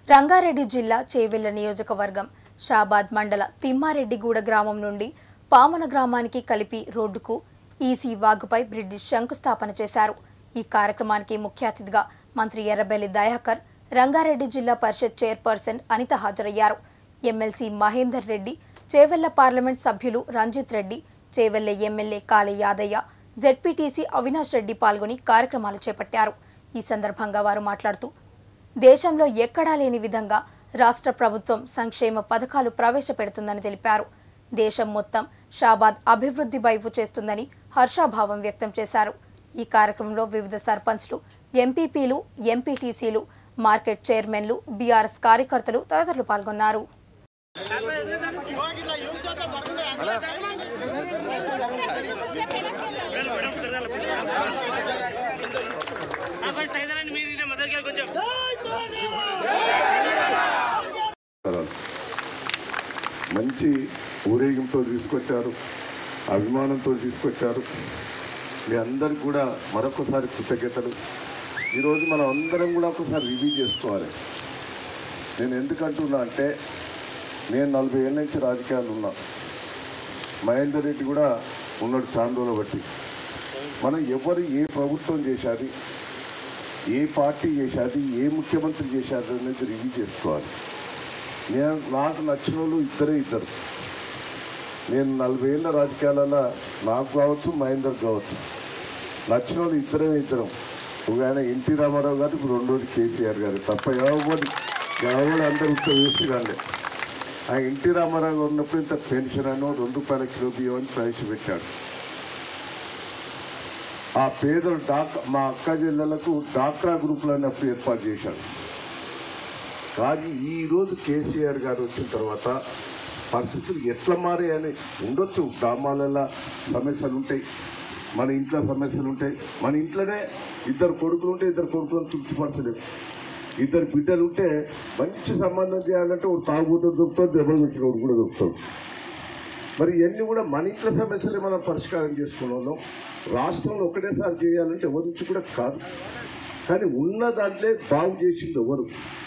రంగారెడ్డి జిల్లా చేవెళ్ల నియోజకవర్గం షాబాద్ మండల తిమ్మారెడ్డిగూడ గ్రామం నుండి పామన గ్రామానికి కలిపి రోడ్డుకు ఈసీ వాగుపై బ్రిడ్జి శంకుస్థాపన చేశారు ఈ కార్యక్రమానికి ముఖ్య అతిథిగా మంత్రి ఎర్రబెల్లి దయాకర్ రంగారెడ్డి జిల్లా పరిషత్ చైర్పర్సన్ అనిత హాజరయ్యారు ఎమ్మెల్సీ మహేందర్ రెడ్డి చేవెళ్ల పార్లమెంట్ సభ్యులు రంజిత్ రెడ్డి చేవెళ్ల ఎమ్మెల్యే కాళే యాదయ్య జెడ్పీటీసీ అవినాష్ రెడ్డి పాల్గొని కార్యక్రమాలు చేపట్టారు ఈ సందర్భంగా వారు మాట్లాడుతూ దేశంలో ఎక్కడా లేని విధంగా రాష్ట్ర ప్రభుత్వం సంక్షేమ పథకాలు ప్రవేశపెడుతుందని తెలిపారు దేశం మొత్తం షాబాద్ అభివృద్ధి వైపు చేస్తుందని హర్షాభావం వ్యక్తం చేశారు ఈ కార్యక్రమంలో వివిధ సర్పంచ్లు ఎంపీపీలు ఎంపీటీసీలు మార్కెట్ చైర్మన్లు బీఆర్ఎస్ కార్యకర్తలు తదితరులు పాల్గొన్నారు కొంచెం సైదాన్ని మీరు మొదలుగా కొంచెం స్థలాలు. మంచి ఊరేగింపుతో తీసుకొచ్చారు అభిమానంతో తీసుకొచ్చారు మీ అందరికి కూడా మరొకసారి కృతజ్ఞతలు ఈరోజు మనం అందరం కూడా ఒకసారి రివ్యూ చేసుకోవాలి నేను ఎందుకంటున్నా అంటే నేను నలభై ఏళ్ళ నుంచి రాజకీయాలు ఉన్నా మహేందర్ రెడ్డి కూడా ఉన్నాడు చాందోలో బట్టి మనం ఎవరు ఏ ప్రభుత్వం చేశాది ఏ పార్టీ చేశాది ఏ ముఖ్యమంత్రి చేశారు అనేది రివ్యూ చేసుకోవాలి నేను నాకు నచ్చిన వాళ్ళు ఇద్దరే ఇద్దరు నేను నలభై ఏళ్ళ రాజకీయాలలో నాకు కావచ్చు మహేందర్ కావచ్చు నచ్చిన వాళ్ళు ఇద్దరే ఇద్దరం ఒక ఆయన ఎన్టీ రామారావు గారు ఇప్పుడు రెండోది కేసీఆర్ గారు తప్ప ఎవరు ఎవరు అందరూ ఇంత వేస్ట్ కానీ ఆ ఎన్టీ రామారావు గారు ఉన్నప్పుడు ఇంత పెన్షన్ అనో రెండు రూపాయల కిలో బియ్యం అని ప్రవేశపెట్టాడు ఆ పేదలు డాక్ మా అక్క జిల్లాలకు డాక్రా గ్రూపులు అన్నప్పుడు ఏర్పాటు చేశాడు కానీ ఈ రోజు కేసీఆర్ గారు వచ్చిన తర్వాత పరిస్థితులు ఎట్లా మారాయని ఉండొచ్చు గ్రామాలలో సమస్యలు ఉంటాయి మన ఇంట్లో సమస్యలు ఉంటాయి మన ఇంట్లోనే ఇద్దరు కొడుకులు ఉంటే ఇద్దరు కొడుకులను తృప్తిపరచలేవు ఇద్దరు బిడ్డలు ఉంటే మంచి సంబంధం చేయాలంటే ఒక తాగుబోతు దొరుకుతాడు దెబ్బలు పెట్టినోడు కూడా దొరుకుతాడు మరి ఇవన్నీ కూడా మన ఇంట్లో సమస్యలే మనం పరిష్కారం చేసుకున్నాం రాష్ట్రంలో ఒకటేసారి చేయాలంటే ఎవరి నుంచి కూడా కాదు కానీ ఉన్న దాంట్లో బాగు చేసింది ఎవరు